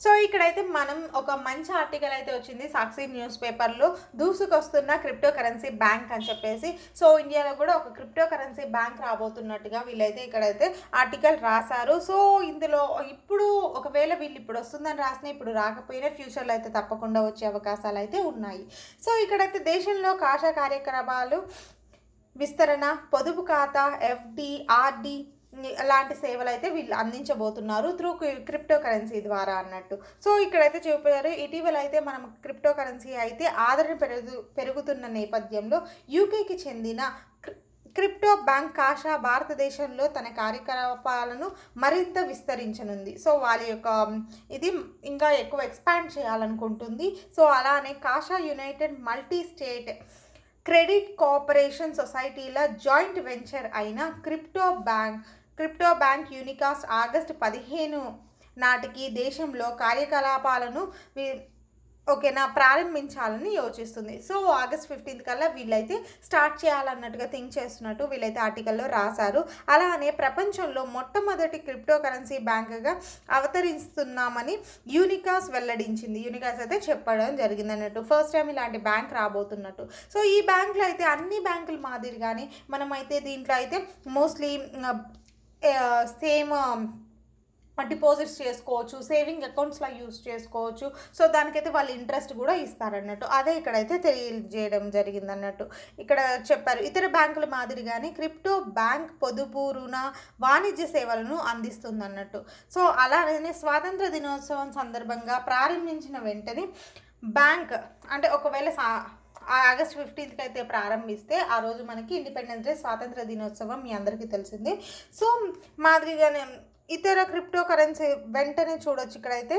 so ఇక్కడైతే మనం ఒక మంచి ఆర్టికల్ అయితే వచ్చింది సాక్షి న్యూస్ పేపర్లో దూసుకొస్తున్న క్రిప్టో కరెన్సీ బ్యాంక్ అని చెప్పేసి సో ఇండియాలో కూడా ఒక క్రిప్టో కరెన్సీ బ్యాంక్ రాబోతున్నట్టుగా వీళ్ళైతే ఇక్కడైతే ఆర్టికల్ రాశారు సో ఇందులో ఇప్పుడు ఒకవేళ వీళ్ళు ఇప్పుడు వస్తుందని రాసిన ఇప్పుడు రాకపోయినా ఫ్యూచర్లో అయితే తప్పకుండా వచ్చే అవకాశాలు అయితే ఉన్నాయి సో ఇక్కడైతే దేశంలో కాషా కార్యకలాపాలు విస్తరణ పొదుపు ఖాతా ఎఫ్డి ఆర్డి లాంటి సేవలు అయితే వీళ్ళు అందించబోతున్నారు త్రూ క్రిప్టో కరెన్సీ ద్వారా అన్నట్టు సో ఇక్కడైతే చూపారు ఇటీవల అయితే మనం క్రిప్టో కరెన్సీ అయితే ఆదరణ పెరుగు పెరుగుతున్న నేపథ్యంలో యూకేకి చెందిన క్రి- క్రిప్టో బ్యాంక్ కాషా భారతదేశంలో తన కార్యకలాపాలను మరింత విస్తరించనుంది సో వాళ్ళ యొక్క మ్, ఇది ఇంకా ఎక్కువ ఎక్స్పాండ్ చేయాలనుకుంటుంది సో అలానే కాషా united multi state credit cooperation సొసైటీల జాయింట్ వెంచర్ అయిన crypto bank crypto bank Unicast August పదిహేను నాటికి దేశంలో కార్యకలాపాలను వి- ఓకేనా ప్రారంభించాలని యోచిస్తుంది సో ఆగస్ట్ ఫిఫ్టీన్త్ కల్లా వీళ్ళైతే స్టార్ట్ చేయాలన్నట్టుగా థింక్ చేస్తున్నట్టు వీళ్ళైతే ఆర్టికల్లో రాశారు అలానే ప్రపంచంలో మొట్టమొదటి క్రిప్టో కరెన్సీ బ్యాంకుగా అవతరిస్తున్నామని యూనికాస్ వెల్లడించింది యూనికాస్ అయితే చెప్పడం జరిగింది అన్నట్టు ఫస్ట్ టైం ఇలాంటి బ్యాంక్ రాబోతున్నట్టు సో ఈ బ్యాంకులో అయితే అన్ని బ్యాంకుల మాదిరిగానే మనమైతే దీంట్లో అయితే మోస్ట్లీ సేమ్ డిపాజిట్స్ చేసుకోవచ్చు సేవింగ్ అకౌంట్స్లో యూస్ చేసుకోవచ్చు సో దానికైతే వాళ్ళు ఇంట్రెస్ట్ కూడా ఇస్తారన్నట్టు అదే ఇక్కడైతే తెలియజేయడం జరిగింది అన్నట్టు ఇక్కడ చెప్పారు ఇతర బ్యాంకుల మాదిరిగానే క్రిప్టో బ్యాంక్ పొదుపు రుణ వాణిజ్య సేవలను అందిస్తుంది అన్నట్టు సో అలానే స్వాతంత్ర దినోత్సవం సందర్భంగా ప్రారంభించిన వెంటనే బ్యాంక్ అంటే ఒకవేళ సా ఆ ఆగస్ట్ ఫిఫ్టీన్త్కి అయితే ప్రారంభిస్తే ఆ రోజు మనకి ఇండిపెండెన్స్ డే స్వాతంత్ర దినోత్సవం మీ అందరికీ తెలిసిందే సో మాదిరిగానే ఇతర క్రిప్టో కరెన్సీ వెంటనే చూడొచ్చు ఇక్కడైతే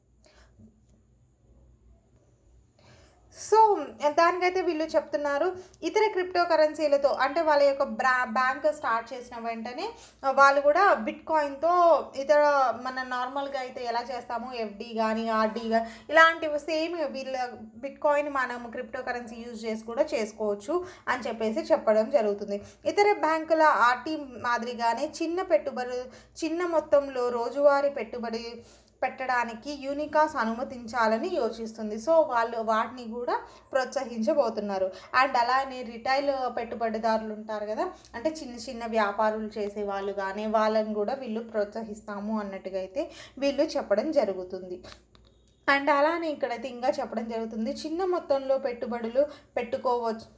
సో దానికైతే వీళ్ళు చెప్తున్నారు ఇతర క్రిప్టో కరెన్సీలతో అంటే వాళ్ళ యొక్క బ్రా బ్యాంక్ స్టార్ట్ చేసిన వెంటనే వాళ్ళు కూడా బిట్ కాయిన్తో ఇతర మన నార్మల్గా అయితే ఎలా చేస్తామో ఎఫ్డి కానీ ఆర్డి కానీ ఇలాంటివి సేమ్ వీళ్ళ బిట్ కాయిన్ మనం క్రిప్టో కరెన్సీ యూజ్ చేసి కూడా చేసుకోవచ్చు అని చెప్పేసి చెప్పడం జరుగుతుంది ఇతర బ్యాంకుల ఆర్టీ మాదిరిగానే చిన్న పెట్టుబడి చిన్న మొత్తంలో రోజువారీ పెట్టుబడి పెట్టడానికి యూనికాస్ అనుమతించాలని యోచిస్తుంది సో వాళ్ళు వాటిని కూడా ప్రోత్సహించబోతున్నారు అండ్ అలానే రిటైల్ పెట్టుబడిదారులు ఉంటారు కదా అంటే చిన్న చిన్న వ్యాపారులు చేసే వాళ్ళు కానీ వాళ్ళని కూడా వీళ్ళు ప్రోత్సహిస్తాము అన్నట్టుగా అయితే వీళ్ళు చెప్పడం జరుగుతుంది అండ్ అలానే ఇక్కడైతే ఇంకా చెప్పడం జరుగుతుంది చిన్న మొత్తంలో పెట్టుబడులు పెట్టుకోవచ్చు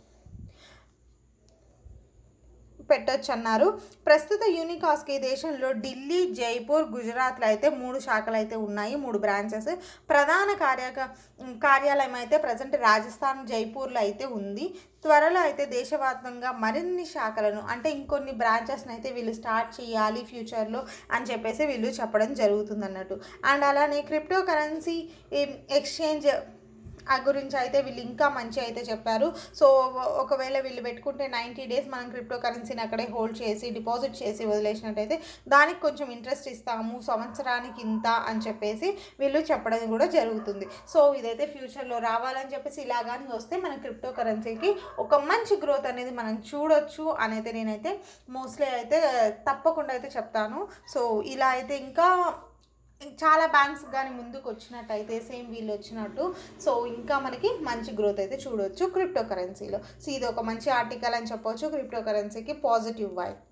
పెట్టొచ్చు అన్నారు ప్రస్తుత యూనికాస్కి దేశంలో ఢిల్లీ జైపూర్ గుజరాత్లో అయితే మూడు శాఖలు అయితే ఉన్నాయి మూడు బ్రాంచెస్ ప్రధాన కార్య కార్యాలయం అయితే ప్రజెంట్ రాజస్థాన్ జైపూర్లో అయితే ఉంది త్వరలో అయితే దేశవ్యాప్తంగా మరిన్ని శాఖలను అంటే ఇంకొన్ని బ్రాంచెస్ని అయితే వీళ్ళు స్టార్ట్ చేయాలి ఫ్యూచర్లో అని చెప్పేసి వీళ్ళు చెప్పడం జరుగుతుంది అన్నట్టు అండ్ అలానే క్రిప్టో కరెన్సీ ఎక్స్చేంజ్ ఆ గురించి అయితే వీళ్ళు ఇంకా మంచి అయితే చెప్పారు సో ఒకవేళ వీళ్ళు పెట్టుకుంటే నైంటీ డేస్ మనం క్రిప్టో కరెన్సీని అక్కడే హోల్డ్ చేసి డిపాజిట్ చేసి వదిలేసినట్టయితే దానికి కొంచెం ఇంట్రెస్ట్ ఇస్తాము సంవత్సరానికి ఇంత అని చెప్పేసి వీళ్ళు చెప్పడం కూడా జరుగుతుంది సో ఇదైతే ఫ్యూచర్లో రావాలని చెప్పేసి ఇలాగాని వస్తే మన క్రిప్టో కరెన్సీకి ఒక మంచి గ్రోత్ అనేది మనం చూడొచ్చు అని అయితే నేనైతే మోస్ట్లీ అయితే తప్పకుండా అయితే చెప్తాను సో ఇలా అయితే ఇంకా చాలా బ్యాంక్స్ కానీ ముందుకు వచ్చినట్టయితే సేమ్ వీళ్ళు వచ్చినట్టు సో ఇంకా మనకి మంచి గ్రోత్ అయితే చూడొచ్చు క్రిప్టో కరెన్సీలో సో ఇది ఒక మంచి ఆర్టికల్ అని చెప్పొచ్చు క్రిప్టో కరెన్సీకి పాజిటివ్ వైబ్